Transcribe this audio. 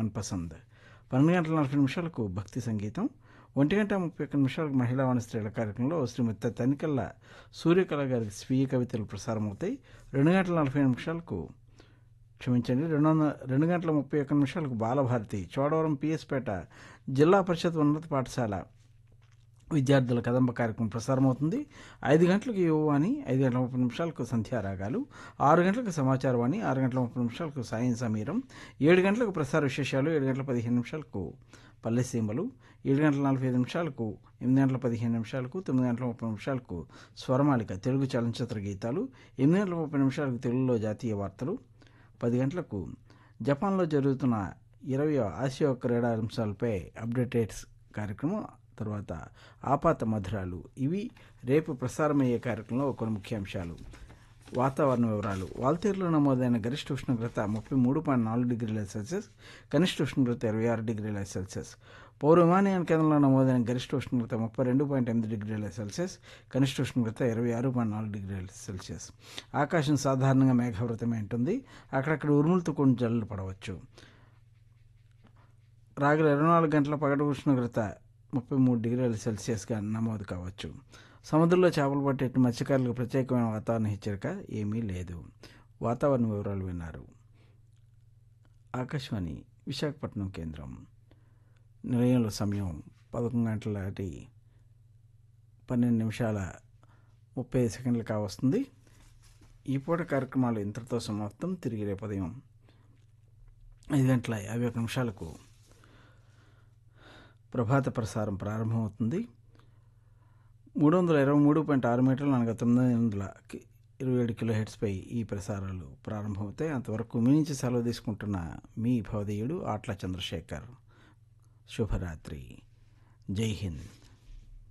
మన్పసంద్ పన్నెండు గంటల నలభై నిమిషాలకు భక్తి సంగీతం ఒంటి గంట ముప్పై ఒక్క నిమిషాలకు మహిళా వాణి స్త్రీల కార్యక్రమంలో శ్రీమతి తనికల్ల సూర్యకళ గారి స్వీయ కవితలు ప్రసారమవుతాయి రెండు గంటల నలభై నిమిషాలకు క్షమించండి రెండు వందల రెండు గంటల ముప్పై ఒక్క నిమిషాలకు బాలభారతి చోడవరం పిఎస్పేట జిల్లా పరిషత్ ఉన్నత పాఠశాల విద్యార్థుల కదంబ కార్యక్రమం ప్రసారమవుతుంది ఐదు గంటలకు యువవాణి ఐదు గంటల ముప్పై నిమిషాలకు సంధ్యారాగాలు ఆరు గంటలకు సమాచారవాణి ఆరు గంటల ముప్పై నిమిషాలకు సాయం సమీరం ఏడు గంటలకు ప్రసార విశేషాలు ఏడు గంటల పదిహేను నిమిషాలకు పల్లెసీమలు ఏడు గంటల నలభై ఐదు నిమిషాలకు ఎనిమిది గంటల పదిహేను నిమిషాలకు తొమ్మిది గంటల ముప్పై నిమిషాలకు స్వరమాలిక తెలుగు చలనచిత్ర గీతాలు ఎనిమిది గంటల ముప్పై నిమిషాలకు తెలుగులో జాతీయ వార్తలు పది గంటలకు జపాన్లో జరుగుతున్న ఇరవై ఆసియా క్రీడా అంశాలపై అప్డేటెడ్స్ కార్యక్రమం తర్వాత ఆపాత మధురాలు ఇవి రేపు ప్రసారమయ్యే కార్యక్రమంలో కొన్ని ముఖ్యాంశాలు వాతావరణ వివరాలు వాల్తేరులో నమోదైన గరిష్ట ఉష్ణోగ్రత ముప్పై మూడు పాయింట్ నాలుగు డిగ్రీల సెల్సియస్ కనిష్ట ఉష్ణోగ్రత ఇరవై ఆరు డిగ్రీల సెల్సియస్ పౌర విమానయాన కేంద్రంలో నమోదైన గరిష్ట ఉష్ణోగ్రత ముప్పై రెండు పాయింట్ ఎనిమిది డిగ్రీల సెల్సియస్ కనిష్ట ఉష్ణోగ్రత ఇరవై ఆరు పాయింట్ నాలుగు డిగ్రీల సెల్సియస్ ఆకాశం సాధారణంగా మేఘావృతమై ఉంటుంది అక్కడక్కడ ఉరుములతో కొన్ని జల్లులు పడవచ్చు రాగల ఇరవై నాలుగు గంటల పగటి ఉష్ణోగ్రత ముప్పై మూడు డిగ్రీల సెల్సియస్గా నమోదు కావచ్చు సముద్రంలో చేపలు పట్టేట్టు మత్స్యకారులకు ప్రత్యేకమైన వాతావరణ హెచ్చరిక ఏమీ లేదు వాతావరణ వివరాలు విన్నారు ఆకాశవాణి విశాఖపట్నం కేంద్రం నిలయంలో సమయం పదకొండు గంటల దాటి పన్నెండు నిమిషాల ముప్పై సెకండ్లు కావస్తుంది ఈ పూట కార్యక్రమాలు ఇంతటితో సమాప్తం తిరిగి రేపు ఉదయం ఐదు గంటల యాభై ఒక్క నిమిషాలకు ప్రభాత ప్రసారం ప్రారంభమవుతుంది మూడు వందల ఇరవై మూడు పాయింట్ ఆరు మీటర్లు అనగా తొమ్మిది వందల కి- ఇరవై ఏడు కిలో హెడ్స్పై ఈ ప్రసారాలు ప్రారంభమవుతాయి అంతవరకు మీ నుంచి సెలవు తీసుకుంటున్న మీ భవదీయుడు ఆట్ల చంద్రశేఖర్ శుభరాత్రి జై హింద్